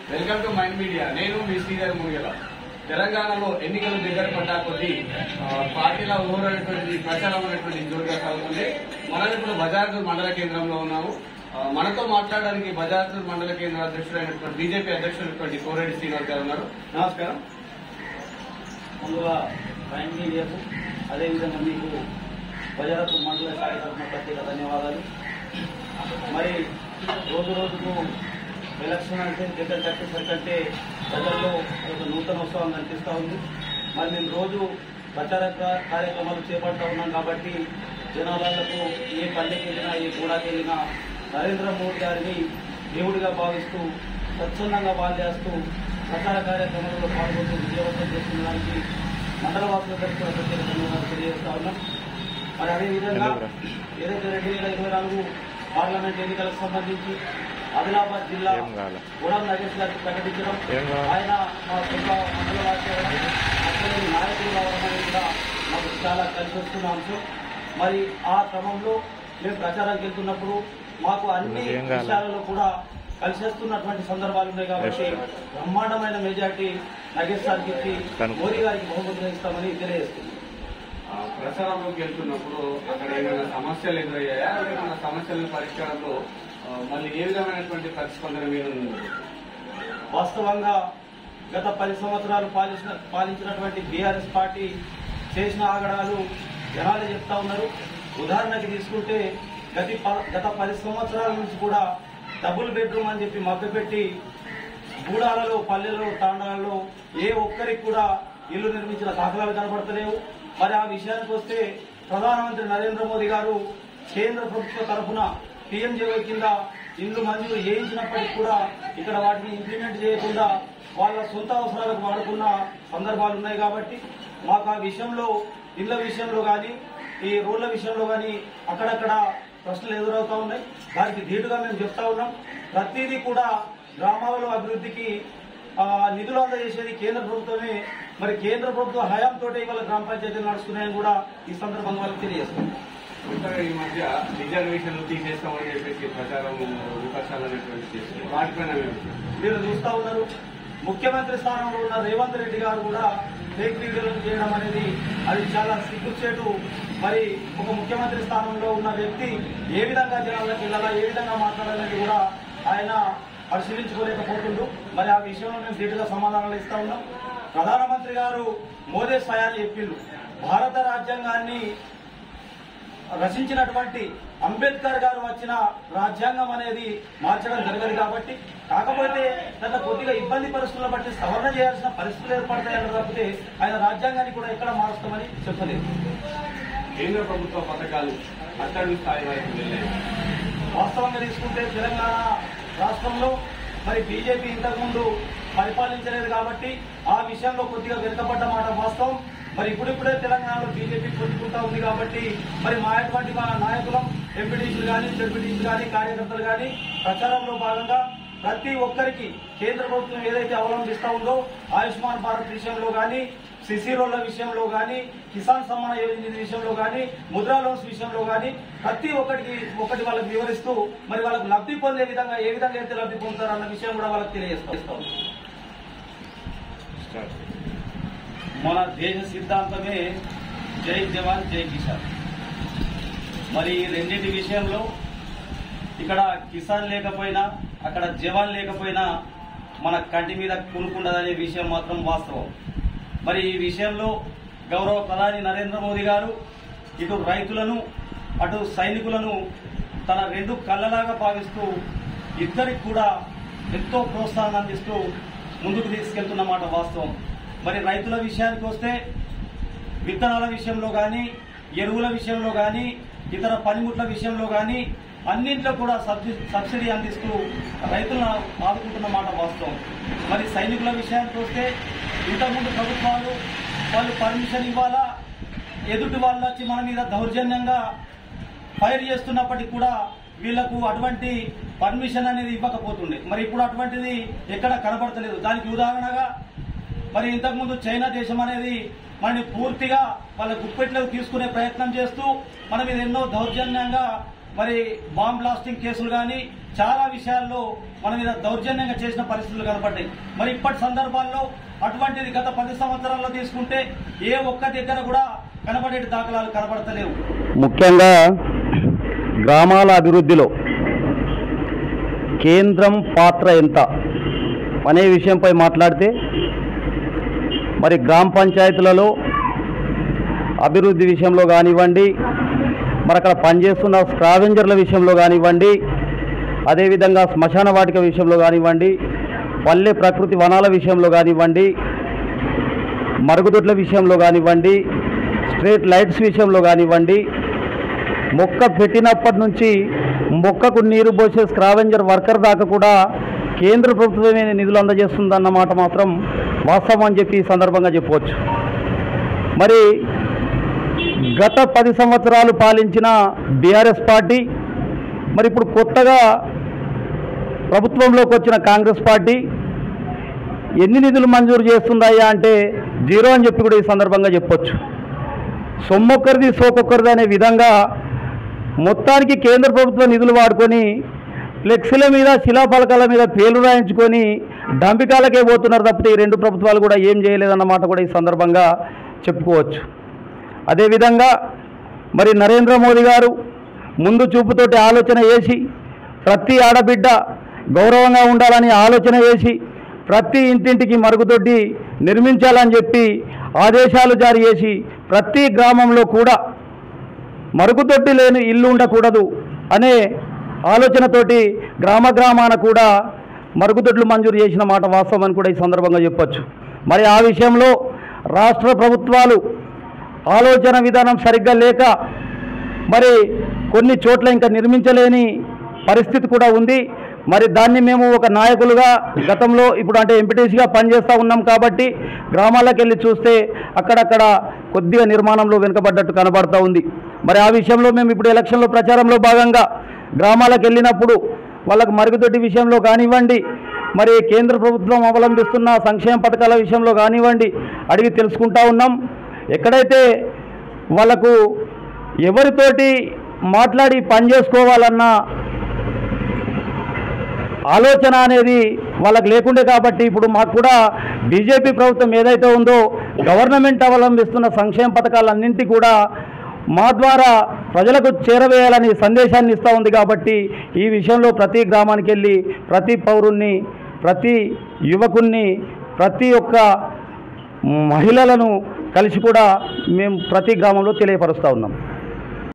Welcome to mind media నేను మీ శ్రీధర్ మునిగల తెలంగాణలో ఎన్నికలు దగ్గర పడ్డా కొద్దీ ఆ, పార్టీల ఊరైనటువంటి ప్రచారం అనేటువంటి జోరుగా సాగుతుంది మనం ఇప్పుడు బజార్పూర్ మండల కేంద్రంలో ఉన్నాము ఆ, మనతో మాట్లాడడానికి బజార్పూర్ మండల కేంద్ర అధ్యక్షుడైనటువంటి బీజేపీ అధ్యక్షుడైనటువంటి కోరెడ్డి శ్రీనివాస్ గారు ఉన్నారు నమస్కారం ముందుగా మైండ్ మీడియాకు అదేవిధంగా మీకు బజారపు మండల శాఖ తరఫున ప్రత్యేక ధన్యవాదాలు మరి రోజు రోజుకు ఎలక్షన్ అంటే దగ్గర కట్టేసరికంటే ప్రజల్లో ఒక నూతన ఉత్సవం కనిపిస్తూ ఉంది మరి మేము రోజు ప్రచార కా- కార్యక్రమాలు చేపడతా ఉన్నాం కాబట్టి జనాలకు ఏ పల్లెకి వెళ్ళినా ఏ గూడాకి వెళ్ళినా నరేంద్ర మోడీ గారిని దేవుడిగా భావిస్తూ స్వచ్ఛందంగా పాల్చేస్తూ ప్రచార కార్యక్రమాల్లో పాల్గొంటూ విజయవంతం చేస్తున్నదానికి మండల వాసుల తరఫున ప్రత్యేక ధన్యవాదాలు తెలియజేస్తా ఉన్నాం మరి అదేవిధంగా ఏదైతే రెండు వేల ఇరవై నాలుగు పార్లమెంట్ ఎన్నికలకు సంబంధించి ఆదిలాబాద్ జిల్లా ఏం కావాలి? గూడెం నగేష్ గారికి ప్రకటించడం ఏం కావాలి? ఆయన మా సొంత మండల వాసి అవ్వడం, అసలు నాయకులు కావడం అనేది కూడా మాకు చాలా కలిసి వస్తున్న అంశం మరి ఆ క్రమంలో మేము ప్రచారానికి వెళ్తున్నప్పుడు మాకు అన్ని ఏం కావాలి? విషయాలలో కూడా కలిసి వస్తున్నటువంటి సందర్భాలు ఉన్నాయి కాబట్టి బ్రహ్మాండమైన మెజార్టీ నగేష్ సార్కి ఇచ్చి కనుక్కో. మోదీ గారికి బహుమతులు ఇస్తామని తెలియజేస్తుంది ఆ, ప్రచారంలోకి వెళ్తున్నప్పుడు అక్కడ ఏమైనా సమస్యలు ఎదురయ్యాయా ఏమైనా సమస్యల పరిష్కారంలో ఆ, మళ్ళీ ఏ విధమైనటువంటి ప్రతిస్పందన మీరు వాస్తవంగా గత పది సంవత్సరాలు పాలించిన పాలించినటువంటి బీఆర్ఎస్ పార్టీ చేసిన ఆగడాలు జనాలు చెప్తా ఉన్నారు ఉదాహరణకి తీసుకుంటే గతి ప- గత పది సంవత్సరాల నుంచి కూడా డబుల్ బెడ్రూమ్ అని చెప్పి మభ్యపెట్టి గూడాలలో పల్లెల్లో తాండాలలో ఏ ఒక్కరికి కూడా ఇల్లు నిర్మించిన దాఖలాలు కనబడతలేవు మరి ఆ విషయానికి వస్తే ప్రధానమంత్రి నరేంద్ర మోదీ గారు కేంద్ర ప్రభుత్వ తరఫున పీఎంజేవై కింద ఇల్లు మంజూరు చేయించినప్పటికీ కూడా ఇక్కడ వాటిని ఇంప్లిమెంట్ చేయకుండా వాళ్ళ సొంత అవసరాలకు వాడుకున్న సందర్భాలు ఉన్నాయి కాబట్టి మాకు ఆ విషయంలో ఇళ్ల విషయంలో కానీ ఈ రోడ్ల విషయంలో కానీ అక్కడక్కడ ప్రశ్నలు ఎదురవుతా ఉన్నాయి దానికి ధీటుగా మేము చెప్తా ఉన్నాం ప్రతిదీ కూడా గ్రామాలలో అభివృద్ధికి ఆ, నిధులు అందజేసేది కేంద్ర ప్రభుత్వమే మరి కేంద్ర ప్రభుత్వ హయాంతో ఇవాళ గ్రామ పంచాయతీలు నడుస్తున్నాయని కూడా ఈ సందర్భంగా వాళ్ళకి తెలియజేస్తుంది కొత్తగా ఈ మధ్య రిజర్వేషన్లు తీసేస్తామని చెప్పేసి ప్రచారం విపక్షాలు అనేటువంటి చేస్తున్నారు వాటిపైన మేము మీరు చూస్తా ఉన్నారు ముఖ్యమంత్రి స్థానంలో ఉన్న రేవంత్ రెడ్డి గారు కూడా ఫేక్ వీడియోలను చేయడం అనేది అది చాలా సిగ్గుచేటు మరి ఒక ముఖ్యమంత్రి స్థానంలో ఉన్న వ్యక్తి ఏ విధంగా జనాలకు వెళ్ళాలా ఏ విధంగా మాట్లాడాలని కూడా ఆయన పరిశీలించుకోలేకపోతుండు మరి ఆ విషయంలో మేము ధీటుగా సమాధానాలు ఇస్తా ఉన్నాం ప్రధానమంత్రి గారు మోదీ స్వయాన్ని చెప్పిండు భారత రాజ్యాంగాన్ని రచించినటువంటి అంబేద్కర్ గారు వచ్చిన రాజ్యాంగం అనేది మార్చడం జరగదు కాబట్టి కాకపోతే దాంట్లో కొద్దిగా ఇబ్బంది పరిస్థితులను బట్టి సవరణ చేయాల్సిన పరిస్థితులు ఏర్పడతాయని తప్పితే ఆయన రాజ్యాంగాన్ని కూడా ఎక్కడ మారుస్తామని చెప్పలేదు కేంద్ర ప్రభుత్వ పథకాలు అట్టడుగు స్థాయి వరకు వెళ్ళాయి వాస్తవంగా తీసుకుంటే తెలంగాణ రాష్ట్రంలో మరి బీజేపీ ఇంతకుముందు పరిపాలించలేదు కాబట్టి ఆ విషయంలో కొద్దిగా వెనుకబడ్డ మాట వాస్తవం మరి ఇప్పుడిప్పుడే తెలంగాణలో బీజేపీ పుంజుకుంటా ఉంది కాబట్టి మరి మా అటువంటి మా నాయకులం ఎంపీటీసీలు కానీ జడ్పీటీసీలు కానీ కార్యకర్తలు కానీ ప్రచారంలో భాగంగా ప్రతి ఒక్కరికి కేంద్ర ప్రభుత్వం ఏదైతే అవలంబిస్తా ఉందో ఆయుష్మాన్ భారత్ విషయంలో కానీ సిసి రోడ్ల విషయంలో కానీ కిసాన్ సమ్మాన్ యోజన నిధి విషయంలో కానీ ముద్రా లోన్స్ విషయంలో కానీ ప్రతి ఒక్కరికి ఒకటి వాళ్ళకి వివరిస్తూ మరి వాళ్ళకి లబ్ధి పొందే విధంగా ఏ విధంగా అయితే లబ్ధి పొందుతారో అన్న విషయం కూడా వాళ్ళకి తెలియజేస్తాం స్టార్ట్ మన దేశ సిద్ధాంతమే జై జవాన్ జై కిసాన్ మరి ఈ రెండింటి విషయంలో ఇక్కడ కిసాన్ లేకపోయినా అక్కడ జవాన్ లేకపోయినా మన కంటి మీద కొనుక్కుండదనే విషయం మాత్రం వాస్తవం మరి ఈ విషయంలో గౌరవ ప్రధాని నరేంద్ర మోదీ గారు ఇటు రైతులను అటు సైనికులను తన రెండు కళ్ళలాగా భావిస్తూ ఇద్దరికి కూడా ఎంతో ప్రోత్సాహం అందిస్తూ ముందుకు తీసుకెళ్తున్నమాట వాస్తవం మరి రైతుల విషయానికి వస్తే విత్తనాల విషయంలో కానీ ఎరువుల విషయంలో కానీ ఇతర పనిముట్ల విషయంలో కానీ అన్నింటిలో కూడా సబ్సి- సబ్సిడీ అందిస్తూ రైతులను ఆదుకుంటున్న మాట వాస్తవం మరి సైనికుల విషయానికి వస్తే ఇంతకుముందు ప్రభుత్వాలు వాళ్ళు పర్మిషన్ ఇవ్వాలా ఎదుటి వాళ్ళు వచ్చి మన మీద దౌర్జన్యంగా ఫైర్ చేస్తున్నప్పటికీ కూడా వీళ్లకు అటువంటి పర్మిషన్ అనేది ఇవ్వకపోతుండే మరి ఇప్పుడు అటువంటిది ఎక్కడ కనబడతలేదు దానికి ఉదాహరణగా మరి ఇంతకుముందు చైనా దేశం అనేది మనని పూర్తిగా వాళ్ళ గుప్పెట్లోకి తీసుకునే ప్రయత్నం చేస్తూ మన మీద ఎన్నో దౌర్జన్యంగా మరి బాంబ్ బ్లాస్టింగ్ కేసులు కానీ చాలా విషయాల్లో మన మీద దౌర్జన్యంగా చేసిన పరిస్థితులు కనపడ్డాయి మరి ఇప్పటి సందర్భాల్లో అటువంటిది గత పది సంవత్సరాల్లో తీసుకుంటే ఏ ఒక్క దగ్గర కూడా కనపడే దాఖలాలు కనబడతలేవు ముఖ్యంగా గ్రామాల అభివృద్ధిలో కేంద్రం పాత్ర ఎంత అనే విషయంపై మాట్లాడితే మరి గ్రామ పంచాయతీలలో అభివృద్ధి విషయంలో కానివ్వండి మరి అక్కడ పనిచేస్తున్న స్క్రావెంజర్ల విషయంలో కానివ్వండి అదేవిధంగా శ్మశాన వాటిక విషయంలో కానివ్వండి పల్లె ప్రకృతి వనాల విషయంలో కానివ్వండి మరుగుదొడ్ల విషయంలో కానివ్వండి స్ట్రీట్ లైట్స్ విషయంలో కానివ్వండి మొక్క పెట్టినప్పటి నుంచి మొక్కకు నీరు పోసే స్క్రావెంజర్ వర్కర్ దాకా కూడా కేంద్ర ప్రభుత్వమే నిధులు అందజేస్తుందన్నమాట మాత్రం వాస్తవం అని చెప్పి ఈ సందర్భంగా చెప్పవచ్చు మరి గత పది సంవత్సరాలు పాలించిన బీఆర్ఎస్ పార్టీ మరి ఇప్పుడు కొత్తగా ప్రభుత్వంలోకి వచ్చిన కాంగ్రెస్ పార్టీ ఎన్ని నిధులు మంజూరు చేస్తుందయ్యా అంటే జీరో అని చెప్పి కూడా ఈ సందర్భంగా చెప్పొచ్చు సొమ్మొక్కరిది సోకొక్కరిది అనే విధంగా మొత్తానికి కేంద్ర ప్రభుత్వ నిధులు వాడుకొని ఫ్లెక్సీల మీద శిలాఫలకాల మీద పేర్లు రాయించుకొని డంపికాలకే పోతున్నారు తప్పితే ఈ రెండు ప్రభుత్వాలు కూడా ఏం చేయలేదన్నమాట కూడా ఈ సందర్భంగా చెప్పుకోవచ్చు అదేవిధంగా మరి నరేంద్ర మోదీ గారు ముందు చూపుతోటి ఆలోచన చేసి ప్రతి ఆడబిడ్డ గౌరవంగా ఉండాలని ఆలోచన చేసి ప్రతి ఇంటింటికి మరుగుదొడ్డి నిర్మించాలని చెప్పి ఆదేశాలు జారీ చేసి ప్రతి గ్రామంలో కూడా మరుగుదొడ్డి లేని ఇల్లు ఉండకూడదు అనే ఆలోచనతోటి గ్రామ గ్రామాన కూడా మరుగుదొడ్లు మంజూరు చేసిన మాట వాస్తవం అని కూడా ఈ సందర్భంగా చెప్పొచ్చు మరి ఆ విషయంలో రాష్ట్ర ప్రభుత్వాలు ఆలోచన విధానం సరిగ్గా లేక మరి కొన్ని చోట్ల ఇంకా నిర్మించలేని పరిస్థితి కూడా ఉంది మరి దాన్ని మేము ఒక నాయకులుగా గతంలో ఇప్పుడు అంటే ఎంపీటీసీగా పనిచేస్తూ ఉన్నాం కాబట్టి గ్రామాలకు వెళ్ళి చూస్తే అక్కడక్కడ కొద్దిగా నిర్మాణంలో వెనుకబడ్డట్టు కనబడతా ఉంది మరి ఆ విషయంలో మేము ఇప్పుడు ఎలక్షన్లో ప్రచారంలో భాగంగా గ్రామాలకు వెళ్ళినప్పుడు వాళ్ళకు మరుగుదొడ్డి విషయంలో కానివ్వండి మరి కేంద్ర ప్రభుత్వం అవలంబిస్తున్న సంక్షేమ పథకాల విషయంలో కానివ్వండి అడిగి తెలుసుకుంటా ఉన్నాం ఎక్కడైతే వాళ్ళకు ఎవరితోటి మాట్లాడి పని చేసుకోవాలన్నా ఆలోచన అనేది వాళ్ళకి లేకుండే కాబట్టి ఇప్పుడు మాకు కూడా బీజేపీ ప్రభుత్వం ఏదైతే ఉందో గవర్నమెంట్ అవలంబిస్తున్న సంక్షేమ పథకాలన్నింటి కూడా మా ద్వారా ప్రజలకు చేరవేయాలని సందేశాన్ని ఇస్తూ ఉంది కాబట్టి ఈ విషయంలో ప్రతి గ్రామానికి వెళ్ళి ప్రతి పౌరుణ్ణి ప్రతి యువకుణ్ణి ప్రతి ఒక్క మహిళలను కలిసి కూడా మేము ప్రతి గ్రామంలో తెలియపరుస్తూ ఉన్నాం